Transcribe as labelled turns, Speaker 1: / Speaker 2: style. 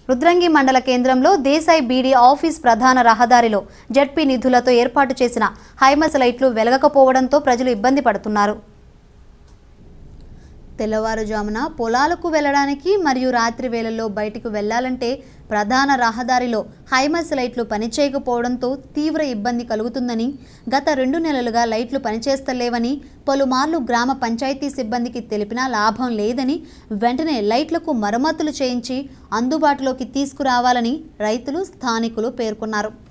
Speaker 1: రుద్రంగి మండల కేంద్రంలో దేశాయ్ బీడీ ఆఫీస్ ప్రధాన రహదారిలో జడ్పీ నిధులతో ఏర్పాటు చేసిన హైమస్ లైట్లు వెలగకపోవడంతో ప్రజలు ఇబ్బంది పడుతున్నారు తెల్లవారుజామున పొలాలకు వెళ్ళడానికి మరియు రాత్రి వేళల్లో బయటకు వెళ్లాలంటే ప్రధాన రహదారిలో హైమస్ లైట్లు పనిచేయకపోవడంతో తీవ్ర ఇబ్బంది కలుగుతుందని గత రెండు నెలలుగా లైట్లు పనిచేస్తలేవని పలుమార్లు గ్రామ పంచాయతీ సిబ్బందికి తెలిపినా లాభం లేదని వెంటనే లైట్లకు మరమ్మతులు చేయించి అందుబాటులోకి తీసుకురావాలని రైతులు స్థానికులు పేర్కొన్నారు